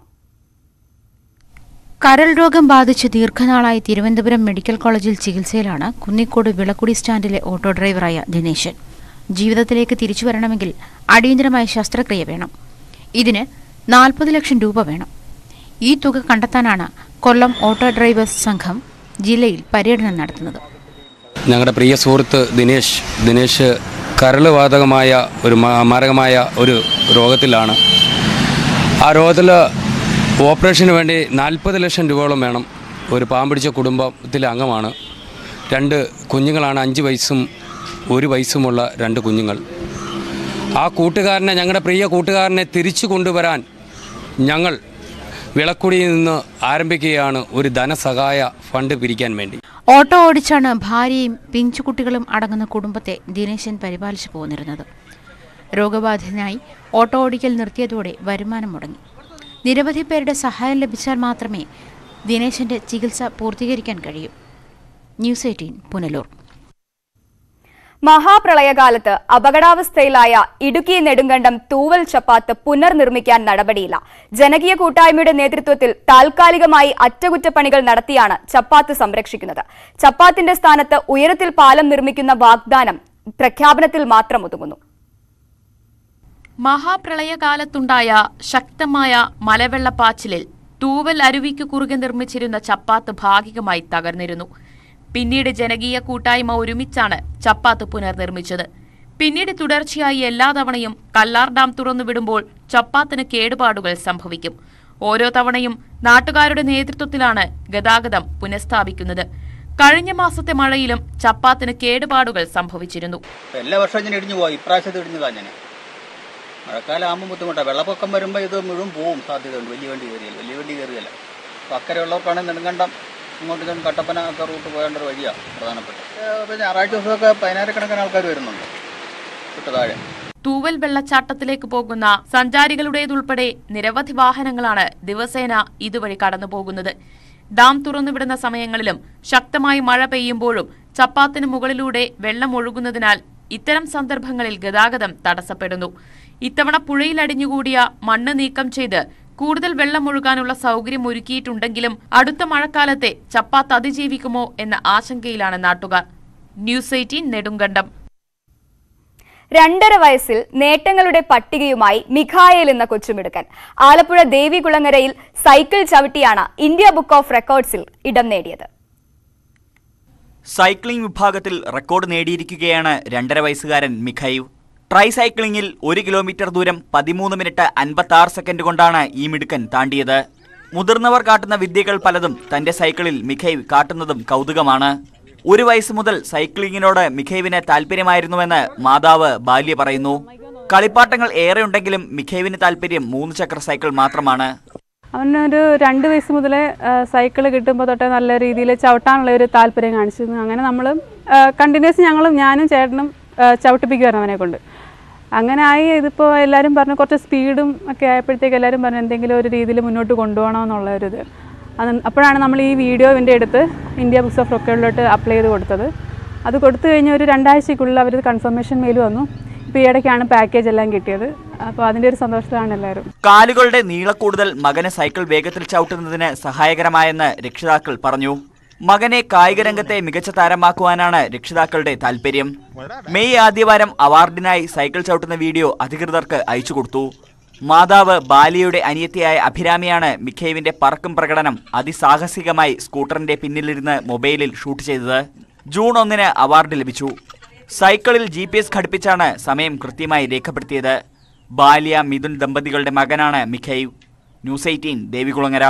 കരൾ രോഗം ബാധിച്ച് ദീർഘനാളായി തിരുവനന്തപുരം മെഡിക്കൽ കോളേജിൽ ചികിത്സയിലാണ് കുന്നിക്കോട് വിളക്കുടി സ്റ്റാൻഡിലെ ഓട്ടോ ഡ്രൈവറായ ദിനേശൻ ജീവിതത്തിലേക്ക് തിരിച്ചു വരണമെങ്കിൽ അടിയന്തരമായ ശസ്ത്രക്രിയ വേണം ഇതിന് നാൽപ്പത് ലക്ഷം രൂപ വേണം ഈ തുക കണ്ടെത്താനാണ് കൊല്ലം ഓട്ടോ ഡ്രൈവേഴ്സ് സംഘം ജില്ലയിൽ പര്യടനം നടത്തുന്നത് ഞങ്ങളുടെ പ്രിയ സുഹൃത്ത് ദിനേശ് ദിനേശ് കരൾ വാതകമായ ഒരു മാ- മാരകമായ ഒരു രോഗത്തിലാണ് ആ രോഗത്തിൽ ഓപ്പറേഷന് വേണ്ടി നാൽപ്പത് ലക്ഷം രൂപയോളം വേണം ഒരു പാമ്പിടിച്ച കുടുംബത്തിലെ അംഗമാണ് രണ്ട് കുഞ്ഞുങ്ങളാണ് അഞ്ച് വയസ്സും ഒരു വയസ്സുമുള്ള രണ്ട് കുഞ്ഞുങ്ങൾ ആ കൂട്ടുകാരനെ ഞങ്ങളുടെ പ്രിയ കൂട്ടുകാരനെ തിരിച്ചു കൊണ്ടുവരാൻ ഞങ്ങൾ വിളക്കുടിയിൽ നിന്ന് ആരംഭിക്കുകയാണ് ഒരു ധനസഹായ ഫണ്ട് പിരിക്കാൻ വേണ്ടി ഓട്ടോ ഓടിച്ചാണ് ഭാര്യയും പിഞ്ചുകുട്ടികളും അടങ്ങുന്ന കുടുംബത്തെ ദിനേശൻ പരിപാലിച്ചു പോന്നിരുന്നത് രോഗബാധിതനായി ഓട്ടോ ഓടിക്കൽ നിർത്തിയതോടെ വരുമാനം മുടങ്ങി നിരവധി പേരുടെ സഹായം ലഭിച്ചാൽ മാത്രമേ ദിനേശന്റെ ചികിത്സ പൂർത്തീകരിക്കാൻ കഴിയൂ ന്യൂസ് എയ്റ്റീൻ പുനലൂർ മഹാപ്രളയകാലത്ത് അപകടാവസ്ഥയിലായ ഇടുക്കി നെടുങ്കണ്ടം തൂവൽ ചപ്പാത്ത് പുനർനിർമ്മിക്കാൻ നടപടിയില്ല ജനകീയ കൂട്ടായ്മയുടെ നേതൃത്വത്തിൽ താൽക്കാലികമായി അറ്റകുറ്റപ്പണികൾ നടത്തിയാണ് ചപ്പാത്ത് സംരക്ഷിക്കുന്നത് ചപ്പാത്തിന്റെ സ്ഥാനത്ത് ഉയരത്തിൽ പാലം നിർമ്മിക്കുന്ന വാഗ്ദാനം പ്രഖ്യാപനത്തിൽ മാത്രം ഒതുങ്ങുന്നു മഹാപ്രളയകാലത്തുണ്ടായ ശക്തമായ മലവെള്ളപ്പാച്ചിലിൽ തൂവൽ അരുവിക്ക് കുറുകെ നിർമ്മിച്ചിരുന്ന ചപ്പാത്ത് ഭാഗികമായി തകർന്നിരുന്നു പിന്നീട് ജനകീയ കൂട്ടായ്മ ഒരുമിച്ചാണ് ചപ്പാത്ത് പുനർനിർമ്മിച്ചത് പിന്നീട് തുടർച്ചയായി എല്ലാ തവണയും കല്ലാർ ഡാം തുറന്നുവിടുമ്പോൾ ചപ്പാത്തിന് കേടുപാടുകൾ സംഭവിക്കും ഓരോ തവണയും നാട്ടുകാരുടെ നേതൃത്വത്തിലാണ് ഗതാഗതം പുനഃസ്ഥാപിക്കുന്നത് കഴിഞ്ഞ മാസത്തെ മഴയിലും ചപ്പാത്തിന് കേടുപാടുകൾ സംഭവിച്ചിരുന്നു എല്ലാ വർഷവും ഇങ്ങനെ ഇടിഞ്ഞു പോയി ഇപ്രാവശ്യത്തെ ഇടിഞ്ഞതാ ഞാൻ മഴക്കാലം ആകുമ്പോൾ ബുദ്ധിമുട്ടാണ് വെള്ളപ്പൊക്കം വരുമ്പോൾ ഇത് മുഴുവൻ പോവും സാധ്യതയുണ്ട് വലിയ വണ്ടി കയറിയാൽ വലിയ വണ്ടി കയറിയല്ല അപ്പോൾ അക്കരെയുള്ളവർക്കാണെങ്കിൽ നെടുങ്കണ്ടം ഇങ്ങോട്ട് ചെന്ന് കട്ടപ്പന ഒക്കെ റൂട്ട് പോകേണ്ട ഒരു വഴിയാണ് പ്രധാനപ്പെട്ട ഇപ്പോൾ ഞായറാഴ്ച ദിവസമൊക്കെ പതിനായിരക്കണക്കിന് ആൾക്കാർ വരുന്നുണ്ട് തൊട്ട് താഴെ തൂവൽ വെള്ളച്ചാട്ടത്തിലേക്ക് പോകുന്ന സഞ്ചാരികളുടേതുൾപ്പെടെ നിരവധി വാഹനങ്ങളാണ് ദിവസേന ഇതുവഴി കടന്നുപോകുന്നത് ഡാം തുറന്നുവിടുന്ന സമയങ്ങളിലും ശക്തമായി മഴ പെയ്യുമ്പോഴും ചപ്പാത്തിന് മുകളിലൂടെ വെള്ളം ഒഴുകുന്നതിനാൽ ഇത്തരം സന്ദർഭങ്ങളിൽ ഗതാഗതം തടസ്സപ്പെടുന്നു ഇത്തവണ പുഴയിൽ അടിഞ്ഞുകൂടിയ മണ്ണ് നീക്കം ചെയ്ത് കൂടുതൽ വെള്ളം ഒഴുകാനുള്ള സൗകര്യം ഒരുക്കിയിട്ടുണ്ടെങ്കിലും അടുത്ത മഴക്കാലത്തെ ചപ്പാത്ത് അതിജീവിക്കുമോ എന്ന ആശങ്കയിലാണ് നാട്ടുകാർ ന്യൂസ് എയ്റ്റീൻ നെടുങ്കണ്ടം രണ്ടര വയസ്സിൽ നേട്ടങ്ങളുടെ പട്ടികയുമായി മിഖായേൽ എന്ന കൊച്ചുമിടുക്കൻ ആലപ്പുഴ ദേവികുളങ്ങരയിൽ സൈക്കിൾ ചവിട്ടിയാണ് ഇന്ത്യ ബുക്ക് ഓഫ് റെക്കോർഡ്സിൽ ഇടം നേടിയത് സൈക്ലിംഗ് വിഭാഗത്തിൽ റെക്കോർഡ് നേടിയിരിക്കുകയാണ് രണ്ടര വയസ്സുകാരൻ മിഖൈവ് ട്രൈ സൈക്ലിംഗിൽ ഒരു കിലോമീറ്റർ ദൂരം പതിമൂന്ന് മിനിറ്റ് അൻപത്തി ആറ് സെക്കൻഡ് കൊണ്ടാണ് ഈ മിടുക്കൻ താണ്ടിയത് മുതിർന്നവർ കാട്ടുന്ന വിദ്യകൾ പലതും തന്റെ സൈക്കിളിൽ മിഖൈവ് കാട്ടുന്നതും കൗതുകമാണ് ഒരു വയസ്സ് മുതൽ സൈക്ലിങ്ങിനോട് മിഖൈവിന് താല്പര്യമായിരുന്നുവെന്ന് മാതാവ് ബാല്യ പറയുന്നു കളിപ്പാട്ടങ്ങൾ ഏറെയുണ്ടെങ്കിലും മിഖൈവിന് താല്പര്യം മൂന്ന് ചക്ര സൈക്കിൾ മാത്രമാണ് അവനൊരു രണ്ട് വയസ്സ് മുതലേ സൈക്കിൾ കിട്ടുമ്പോൾ തൊട്ടേ നല്ല രീതിയിൽ ചവിട്ടാനുള്ള ഒരു താല്പര്യം കാണിച്ചിരുന്നു അങ്ങനെ നമ്മൾ കണ്ടിന്യൂസ് ഞങ്ങളും ഞാനും ചേട്ടനും ആ, ചവിട്ടിപ്പിക്കുമായിരുന്നു അവനെ കൊണ്ട് അങ്ങനെ ആയി ഇതിപ്പോൾ എല്ലാവരും പറഞ്ഞു കുറച്ച് സ്പീഡും ഒക്കെ ആയപ്പോഴത്തേക്ക് എല്ലാവരും പറഞ്ഞു എന്തെങ്കിലും ഒരു രീതിയിൽ മുന്നോട്ട് കൊണ്ടുപോകണമെന്നുള്ള ഒരു ഇത് അത് അപ്പോഴാണ് നമ്മൾ ഈ വീഡിയോ ഇവൻ്റെ എടുത്ത് ഇന്ത്യ ബുക്സ് ഓഫ് റെക്കോർഡിലോട്ട് അപ്ലൈ ചെയ്ത് കൊടുത്തത് അത് കൊടുത്തു കഴിഞ്ഞ് ഒരു രണ്ടാഴ്ചക്കുള്ളിൽ അവർ കൺഫർമേഷൻ മെയിൽ വന്നു ഇപ്പോൾ ഈ ഇടയ്ക്കാണ് പാക്കേജ് എല്ലാം കിട്ടിയത് അപ്പോൾ അതിൻ്റെ ഒരു സന്തോഷത്തിലാണ് എല്ലാവരും കാലുകളുടെ നീളക്കൂടുതൽ മകന് സൈക്കിൾ വേഗത്തിൽ ചവിട്ടുന്നതിന് സഹായകരമായെന്ന് രക്ഷിതാക്കൾ പറഞ്ഞു മകനെ കായിക രംഗത്തെ മികച്ച താരമാക്കുവാനാണ് രക്ഷിതാക്കളുടെ താല്പര്യം മെയ് ആദ്യവാരം അവാർഡിനായി സൈക്കിൾ ചവിട്ടുന്ന വീഡിയോ അധികൃതർക്ക് അയച്ചു കൊടുത്തു മാതാവ് ബാലിയുടെ അനിയത്തിയായ അഭിരാമിയാണ് മിഖേവിന്റെ പറക്കും പ്രകടനം അതിസാഹസികമായി സ്കൂട്ടറിന്റെ പിന്നിലിരുന്ന് മൊബൈലിൽ ഷൂട്ട് ചെയ്തത് ജൂൺ ഒന്നിന് അവാർഡ് ലഭിച്ചു സൈക്കിളിൽ ജി പി എസ് ഘടിപ്പിച്ചാണ് സമയം കൃത്യമായി രേഖപ്പെടുത്തിയത് ബാല്യ മിഥുൻ ദമ്പതികളുടെ മകനാണ് മിഖൈവ് ന്യൂസ് എയ്റ്റീൻ ദേവികുളങ്ങര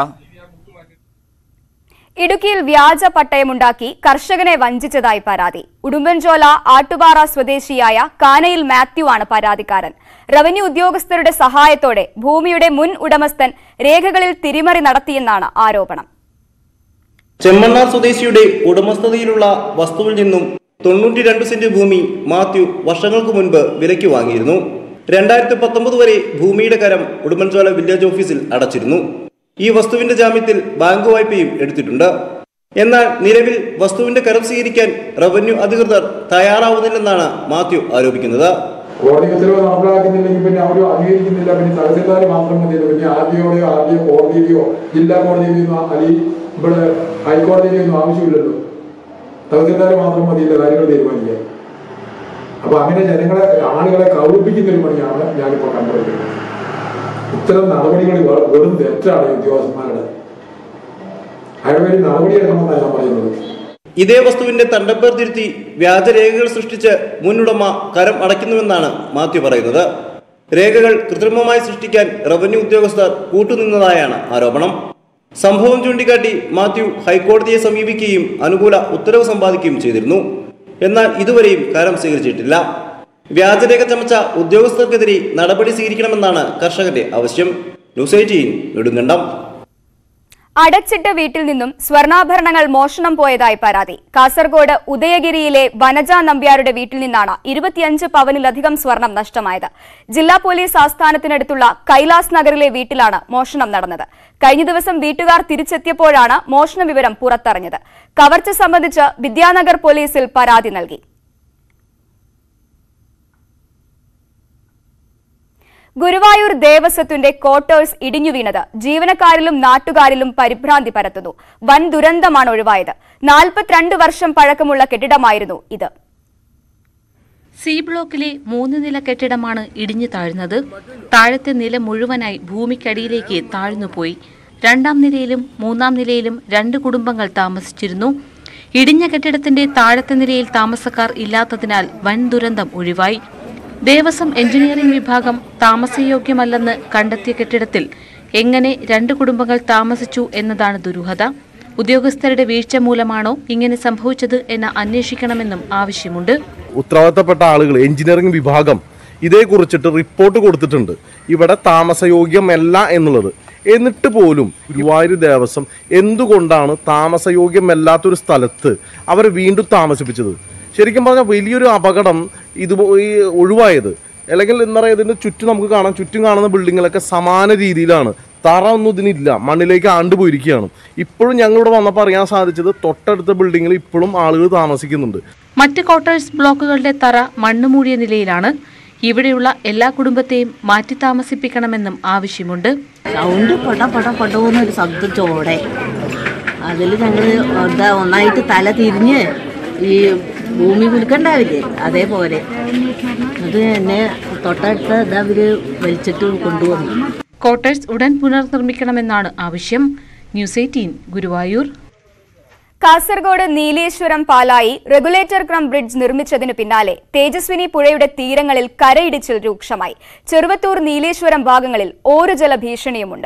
ഇടുക്കിയിൽ വ്യാജ പട്ടയമുണ്ടാക്കി കർഷകനെ വഞ്ചിച്ചതായി പരാതി ഉടുമ്പൻചോല ആട്ടുപാറ സ്വദേശിയായ കാനയിൽ മാത്യു ആണ് പരാതിക്കാരൻ റവന്യൂ ഉദ്യോഗസ്ഥരുടെ സഹായത്തോടെ ഭൂമിയുടെ മുൻ ഉടമസ്ഥൻ രേഖകളിൽ തിരിമറി നടത്തിയെന്നാണ് ആരോപണം ചെമ്മണ്ണാർ സ്വദേശിയുടെ ഉടമസ്ഥതയിലുള്ള വസ്തുവിൽ നിന്നും തൊണ്ണൂറ്റി രണ്ട് സെന്റ് ഭൂമി മാത്യു വർഷങ്ങൾക്ക് മുൻപ് വിലയ്ക്ക് വാങ്ങിയിരുന്നു രണ്ടായിരത്തി പത്തൊമ്പത് വരെ ഭൂമിയുടെ കരം ഉടുമ്പൻചോല വില്ലേജ് ഓഫീസിൽ അടച്ചിരുന്നു ഈ വസ്തുവിന്റെ ജാമ്യത്തിൽ ബാങ്ക് വായ്പയും എടുത്തിട്ടുണ്ട് എന്നാൽ നിലവിൽ വസ്തുവിന്റെ കരം സ്വീകരിക്കാൻ റവന്യൂ അധികൃതർ തയ്യാറാവുന്നില്ലെന്നാണ് മാത്യു ആരോപിക്കുന്നത് കോടതി ഉത്തരവ് നടപ്പിലാക്കുന്നില്ലെങ്കിൽ പിന്നെ അവരും അംഗീകരിക്കുന്നില്ല പിന്നെ തഹസിൽദാർ മാത്രം മതിയല്ലോ പിന്നെ ആർ ഡി ഒയോ ആർ ഡി ഒ കോടതിയിലെയോ ജില്ലാ കോടതിയിലെയോ അല്ലെങ്കിൽ ഇവിടെ ഹൈക്കോടതിയിലെയൊന്നും ആവശ്യമില്ലല്ലോ തഹസിൽദാർ മാത്രം മതിയല്ലോ കാര്യങ്ങൾ തീരുമാനിക്കാൻ അപ്പൊ അങ്ങനെ ജനങ്ങളെ ആളുകളെ കൗളിപ്പിക്കുന്ന ഒരു പണിയാണ് ഞാനിപ്പോൾ കണ്ടുകൊണ്ടിരിക്കുന്നത് ഇത്തരം നടപടികൾ വെ- വെറും തെറ്റാണ് ഈ ഉദ്യോഗസ്ഥന്മാരുടെ അതിനുവേണ്ടി നടപടിയെടുക്കണമെന്നാണ് ഞാൻ പറയുന്നത് ഇതേ വസ്തുവിന്റെ തണ്ടപ്പേർ തിരുത്തി വ്യാജരേഖകൾ സൃഷ്ടിച്ച് മുന്നുടമ കരം അടയ്ക്കുന്നുവെന്നാണ് മാത്യു പറയുന്നത് രേഖകൾ കൃത്രിമമായി സൃഷ്ടിക്കാൻ റവന്യൂ ഉദ്യോഗസ്ഥർ കൂട്ടുനിന്നതായാണ് ആരോപണം സംഭവം ചൂണ്ടിക്കാട്ടി മാത്യു ഹൈക്കോടതിയെ സമീപിക്കുകയും അനുകൂല ഉത്തരവ് സമ്പാദിക്കുകയും ചെയ്തിരുന്നു എന്നാൽ ഇതുവരെയും കരം സ്വീകരിച്ചിട്ടില്ല വ്യാജരേഖ ചമച്ച ഉദ്യോഗസ്ഥർക്കെതിരെ നടപടി സ്വീകരിക്കണമെന്നാണ് കർഷകന്റെ ആവശ്യം ന്യൂസ് എയ്റ്റീൻ നെടുങ്കണ്ടം അടച്ചിട്ട വീട്ടിൽ നിന്നും സ്വർണ്ണാഭരണങ്ങൾ മോഷണം പോയതായി പരാതി കാസർഗോഡ് ഉദയഗിരിയിലെ വനജ നമ്പ്യാരുടെ വീട്ടിൽ നിന്നാണ് ഇരുപത്തിയഞ്ച് പവനിലധികം സ്വർണം നഷ്ടമായത് ജില്ലാ പോലീസ് ആസ്ഥാനത്തിനടുത്തുള്ള കൈലാസ് നഗറിലെ വീട്ടിലാണ് മോഷണം നടന്നത് കഴിഞ്ഞ ദിവസം വീട്ടുകാർ തിരിച്ചെത്തിയപ്പോഴാണ് മോഷണ വിവരം പുറത്തറിഞ്ഞത് കവർച്ച സംബന്ധിച്ച് വിദ്യാനഗർ പോലീസിൽ പരാതി നൽകി ഗുരുവായൂർ ദേവസ്വത്തിന്റെ ക്വാർട്ടേഴ്സ് ഇടിഞ്ഞു വീണത് ജീവനക്കാരിലും നാട്ടുകാരിലും പരിഭ്രാന്തി പരത്തുന്നു വൻ ദുരന്തമാണ് ഒഴിവായത് നാൽപ്പത്തിരണ്ട് വർഷം പഴക്കമുള്ള കെട്ടിടമായിരുന്നു ഇത് സി ബ്ലോക്കിലെ മൂന്ന് നില കെട്ടിടമാണ് ഇടിഞ്ഞു താഴ്ന്നത് താഴത്തെ നില മുഴുവനായി ഭൂമിക്കടിയിലേക്ക് താഴ്ന്നുപോയി രണ്ടാം നിലയിലും മൂന്നാം നിലയിലും രണ്ട് കുടുംബങ്ങൾ താമസിച്ചിരുന്നു ഇടിഞ്ഞ കെട്ടിടത്തിന്റെ താഴത്തെ നിലയിൽ താമസക്കാർ ഇല്ലാത്തതിനാൽ വൻ ദുരന്തം ഒഴിവായി ദേവസ്വം എഞ്ചിനീയറിംഗ് വിഭാഗം താമസയോഗ്യമല്ലെന്ന് കണ്ടെത്തിയ കെട്ടിടത്തിൽ എങ്ങനെ രണ്ട് കുടുംബങ്ങൾ താമസിച്ചു എന്നതാണ് ദുരൂഹത ഉദ്യോഗസ്ഥരുടെ വീഴ്ച മൂലമാണോ ഇങ്ങനെ സംഭവിച്ചത് എന്ന് അന്വേഷിക്കണമെന്നും ആവശ്യമുണ്ട് ഉത്തരവാദിത്തപ്പെട്ട ആളുകൾ എഞ്ചിനീയറിംഗ് വിഭാഗം ഇതേക്കുറിച്ചിട്ട് റിപ്പോർട്ട് കൊടുത്തിട്ടുണ്ട് ഇവിടെ താമസയോഗ്യമല്ല എന്നുള്ളത് എന്നിട്ട് പോലും ഗുരുവായൂർ ദേവസ്വം എന്തുകൊണ്ടാണ് താമസയോഗ്യമല്ലാത്തൊരു സ്ഥലത്ത് അവരെ വീണ്ടും താമസിപ്പിച്ചത് ശരിക്കും പറഞ്ഞാൽ വലിയൊരു അപകടം ഇത് ഈ ഒഴിവായത് അല്ലെങ്കിൽ എന്താ പറയുക ഇതിൻ്റെ ചുറ്റും നമുക്ക് കാണാം ചുറ്റും കാണുന്ന ബിൽഡിങ്ങുകളൊക്കെ സമാന രീതിയിലാണ് തറ ഒന്നും ഇതിനില്ല മണ്ണിലേക്ക് ആണ്ടുപോയിരിക്കുകയാണ് ഇപ്പോഴും ഞങ്ങളിവിടെ വന്നപ്പോൾ അറിയാൻ സാധിച്ചത് തൊട്ടടുത്ത ബിൽഡിങ്ങിൽ ഇപ്പോഴും ആളുകൾ താമസിക്കുന്നുണ്ട് മറ്റ് ക്വാർട്ടേഴ്സ് ബ്ലോക്കുകളുടെ തറ മണ്ണുമൂടിയ നിലയിലാണ് ഇവിടെയുള്ള എല്ലാ കുടുംബത്തെയും മാറ്റി താമസിപ്പിക്കണമെന്നും ആവശ്യമുണ്ട് സൗണ്ട് പട പട പടന്നൊരു ശബ്ദം ചോടെ അതിൽ ഞങ്ങൾ എന്താ ഒന്നായിട്ട് തല തിരിഞ്ഞ് ഈ ഭൂമി കുലുക്കണ്ടാവില്ലേ അതേപോലെ അത് എന്നെ തൊട്ടടുത്ത ഇതാ അവര് വലിച്ചിട്ട് കൊണ്ടുവന്നു ക്വാർട്ടേഴ്സ് ഉടൻ പുനർനിർമ്മിക്കണമെന്നാണ് ആവശ്യം news eighteen Guruvayur Kasaragod Nileshwaram Palayi regulator cum bridge നിർമ്മിച്ചതിനു പിന്നാലെ തേജസ്വിനി പുഴയുടെ തീരങ്ങളിൽ കരയിടിച്ചിൽ രൂക്ഷമായി ചെറുവത്തൂർ നീലേശ്വരം ഭാഗങ്ങളിൽ ഓരുജല ഭീഷണിയുമുണ്ട്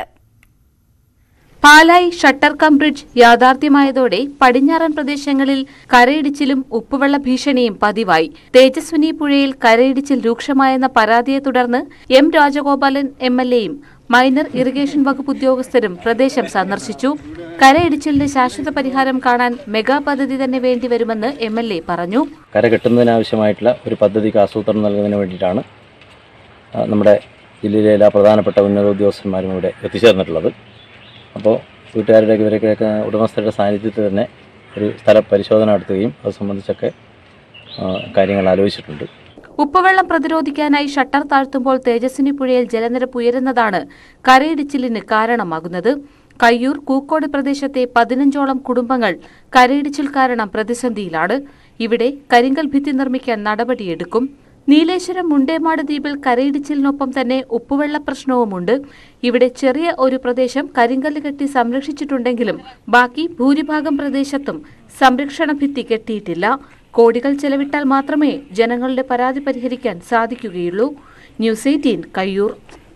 പാലായി ഷട്ടർ കം ബ്രിഡ്ജ് യാഥാർത്ഥ്യമായതോടെ പടിഞ്ഞാറൻ പ്രദേശങ്ങളിൽ കരയിടിച്ചിലും ഉപ്പുവെള്ള ഭീഷണിയും പതിവായി തേജസ്വിനി പുഴയിൽ കരയിടിച്ചിൽ രൂക്ഷമായെന്ന പരാതിയെ തുടർന്ന് എം രാജഗോപാലൻ എം എൽ എയും മൈനർ ഇറിഗേഷൻ വകുപ്പ് ഉദ്യോഗസ്ഥരും പ്രദേശം സന്ദർശിച്ചു കരയിടിച്ചിലിന് ശാശ്വത പരിഹാരം കാണാൻ മെഗാ പദ്ധതി തന്നെ വേണ്ടിവരുമെന്ന് എം എൽ എ പറഞ്ഞു കര കെട്ടുന്നതിനാവശ്യമായിട്ടുള്ള ഒരു പദ്ധതിക്ക് ആസൂത്രണം നൽകുന്നതിന് വേണ്ടിയിട്ടാണ് ആ, നമ്മുടെ ജില്ലയിലെ എല്ലാ പ്രധാനപ്പെട്ട ഉന്നത ഉദ്യോഗസ്ഥന്മാരും ഇവിടെ എത്തിച്ചേർന്നിട്ടുള്ളത് അപ്പോൾ വീട്ടുകാരുടെയൊക്കെ ഇവരൊക്കെ ഉടമസ്ഥരുടെ സാന്നിധ്യത്തിൽ തന്നെ ഒരു സ്ഥല പരിശോധന നടത്തുകയും അത് സംബന്ധിച്ചൊക്കെ ആ, കാര്യങ്ങൾ ആലോചിച്ചിട്ടുണ്ട് ഉപ്പുവെള്ളം പ്രതിരോധിക്കാനായി ഷട്ടർ താഴ്ത്തുമ്പോൾ തേജസ്വിനി പുഴയിൽ ജലനിരപ്പ് ഉയരുന്നതാണ് കരയിടിച്ചിലിന് കാരണമാകുന്നത് കയ്യൂർ കൂക്കോട് പ്രദേശത്തെ പതിനഞ്ചോളം കുടുംബങ്ങൾ കരയിടിച്ചിൽ കാരണം പ്രതിസന്ധിയിലാണ് ഇവിടെ കരിങ്കൽ ഭിത്തി നിർമ്മിക്കാൻ നടപടിയെടുക്കും നീലേശ്വരം മുണ്ടേമാട് ദ്വീപിൽ കരയിടിച്ചിലിനൊപ്പം തന്നെ ഉപ്പുവെള്ള പ്രശ്നവുമുണ്ട് ഇവിടെ ചെറിയ ഒരു പ്രദേശം കരിങ്കല്ല് കെട്ടി സംരക്ഷിച്ചിട്ടുണ്ടെങ്കിലും ബാക്കി ഭൂരിഭാഗം പ്രദേശത്തും സംരക്ഷണ ഭിത്തി കെട്ടിയിട്ടില്ല കോടികൾ ചെലവിട്ടാൽ മാത്രമേ ജനങ്ങളുടെ പരാതി പരിഹരിക്കാൻ സാധിക്കുകയുള്ളൂ ന്യൂസ് എയ്റ്റീൻ കയ്യൂർ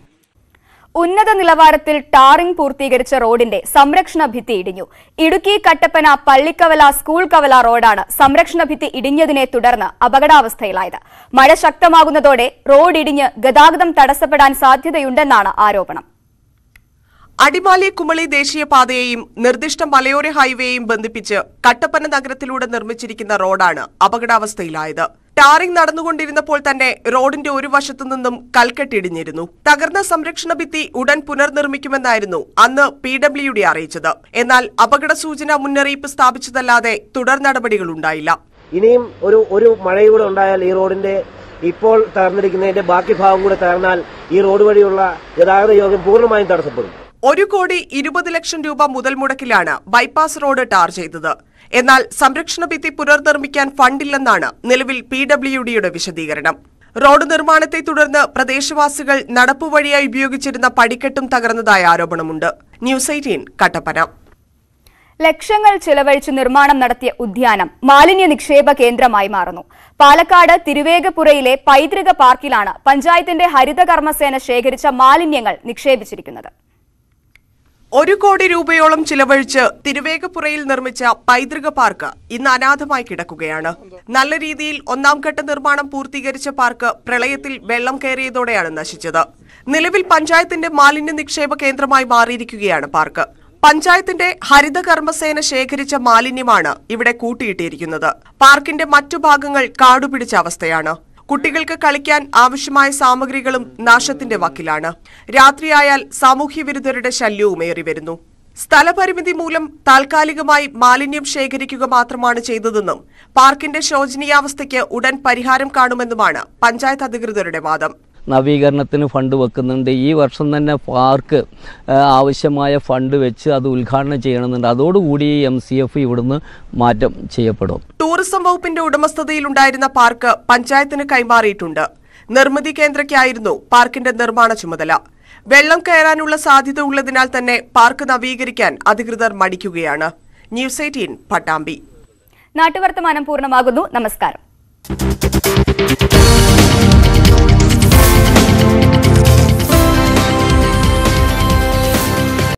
ഉന്നത നിലവാരത്തിൽ ടാറിംഗ് പൂർത്തീകരിച്ച റോഡിന്റെ സംരക്ഷണ ഭിത്തി ഇടിഞ്ഞു ഇടുക്കി കട്ടപ്പന പള്ളിക്കവല സ്കൂൾ കവല റോഡാണ് സംരക്ഷണ ഭിത്തി ഇടിഞ്ഞതിനെ തുടർന്ന് അപകടാവസ്ഥയിലായത് മഴ ശക്തമാകുന്നതോടെ റോഡ് ഇടിഞ്ഞ് ഗതാഗതം തടസ്സപ്പെടാൻ സാധ്യതയുണ്ടെന്നാണ് ആരോപണം അടിമാലി കുമളി ദേശീയപാതയെയും നിർദ്ദിഷ്ട മലയോര ഹൈവേയും ബന്ധിപ്പിച്ച് കട്ടപ്പന നഗരത്തിലൂടെ നിർമ്മിച്ചിരിക്കുന്ന റോഡാണ് അപകടാവസ്ഥയിലായത് ടാറിംഗ് നടന്നുകൊണ്ടിരുന്നപ്പോൾ തന്നെ റോഡിന്റെ ഒരു വശത്തു നിന്നും കൽക്കെട്ടിടിഞ്ഞിരുന്നു തകർന്ന സംരക്ഷണ ഭിത്തി ഉടൻ പുനർനിർമ്മിക്കുമെന്നായിരുന്നു അന്ന് പി ഡബ്ല്യു ഡി അറിയിച്ചത് എന്നാൽ അപകട സൂചന മുന്നറിയിപ്പ് സ്ഥാപിച്ചതല്ലാതെ തുടർ നടപടികളുണ്ടായില്ല ഇനിയും ഒരു ഒരു മഴയൂടെ ഉണ്ടായാൽ ഈ റോഡിന്റെ ഇപ്പോൾ തകർന്നിരിക്കുന്നതിന്റെ ബാക്കി ഭാഗം കൂടെ തകർന്നാൽ ഈ റോഡ് വഴിയുള്ള ഗതാഗത യോഗം പൂർണ്ണമായും തടസ്സപ്പെടും ഒരു കോടി ഇരുപത് ലക്ഷം രൂപ മുതൽ മുടക്കിലാണ് ബൈപ്പാസ് റോഡ് ടാർ ചെയ്തത് എന്നാൽ സംരക്ഷണ ഭിത്തി പുനർനിർമ്മിക്കാൻ ഫണ്ടില്ലെന്നാണ് നിലവിൽ പി ഡബ്ല്യു ഡിയുടെ വിശദീകരണം റോഡ് നിർമ്മാണത്തെ തുടർന്ന് പ്രദേശവാസികൾ നടപ്പുവഴിയായി ഉപയോഗിച്ചിരുന്ന പടിക്കെട്ടും തകർന്നതായ ആരോപണമുണ്ട് ന്യൂസ് എയ്റ്റീൻ കട്ടപ്പന ലക്ഷങ്ങൾ ചിലവഴിച്ച് നിർമ്മാണം നടത്തിയ ഉദ്യാനം മാലിന്യ നിക്ഷേപ കേന്ദ്രമായി മാറുന്നു പാലക്കാട് തിരുവേഗപ്പുറയിലെ പൈതൃക പാർക്കിലാണ് പഞ്ചായത്തിന്റെ ഹരിത കർമ്മസേന ശേഖരിച്ച മാലിന്യങ്ങൾ നിക്ഷേപിച്ചിരിക്കുന്നത് ഒരു കോടി രൂപയോളം ചിലവഴിച്ച് തിരുവേഗപ്പുറയിൽ നിർമ്മിച്ച പൈതൃക പാർക്ക് ഇന്ന് അനാഥമായി കിടക്കുകയാണ് നല്ല രീതിയിൽ ഒന്നാം ഘട്ട നിർമ്മാണം പൂർത്തീകരിച്ച പാർക്ക് പ്രളയത്തിൽ വെള്ളം കയറിയതോടെയാണ് നശിച്ചത് നിലവിൽ പഞ്ചായത്തിന്റെ മാലിന്യ നിക്ഷേപ കേന്ദ്രമായി മാറിയിരിക്കുകയാണ് പാർക്ക് പഞ്ചായത്തിന്റെ ഹരിത കർമ്മസേന ശേഖരിച്ച മാലിന്യമാണ് ഇവിടെ കൂട്ടിയിട്ടിരിക്കുന്നത് പാർക്കിന്റെ മറ്റു ഭാഗങ്ങൾ കാടുപിടിച്ച അവസ്ഥയാണ് കുട്ടികൾക്ക് കളിക്കാൻ ആവശ്യമായ സാമഗ്രികളും നാശത്തിന്റെ വക്കിലാണ് രാത്രിയായാൽ സാമൂഹ്യ വിരുദ്ധരുടെ ശല്യവും ഏറി വരുന്നു സ്ഥലപരിമിതി മൂലം താൽക്കാലികമായി മാലിന്യം ശേഖരിക്കുക മാത്രമാണ് ചെയ്തതെന്നും പാർക്കിന്റെ ശോചനീയാവസ്ഥയ്ക്ക് ഉടൻ പരിഹാരം കാണുമെന്നുമാണ് പഞ്ചായത്ത് അധികൃതരുടെ വാദം നവീകരണത്തിന് ഫണ്ട് വെക്കുന്നുണ്ട് ഈ വർഷം തന്നെ പാർക്ക് ആ, ആവശ്യമായ ഫണ്ട് വെച്ച് അത് ഉദ്ഘാടനം ചെയ്യണമെന്നുണ്ട് അതോടുകൂടി എം സി എഫ് ഇവിടുന്ന് മാറ്റം ചെയ്യപ്പെടും ടൂറിസം വകുപ്പിന്റെ ഉടമസ്ഥതയിലുണ്ടായിരുന്ന പാർക്ക് പഞ്ചായത്തിന് കൈമാറിയിട്ടുണ്ട് നിർമ്മിതി കേന്ദ്രയ്ക്കായിരുന്നു പാർക്കിന്റെ നിർമ്മാണ ചുമതല വെള്ളം കയറാനുള്ള സാധ്യത ഉള്ളതിനാൽ തന്നെ പാർക്ക് നവീകരിക്കാൻ അധികൃതർ മടിക്കുകയാണ് ന്യൂസ് എയ്റ്റീൻ പട്ടാമ്പി നാട്ടുവർത്തമാനം പൂർണ്ണമാകുന്നു നമസ്കാരം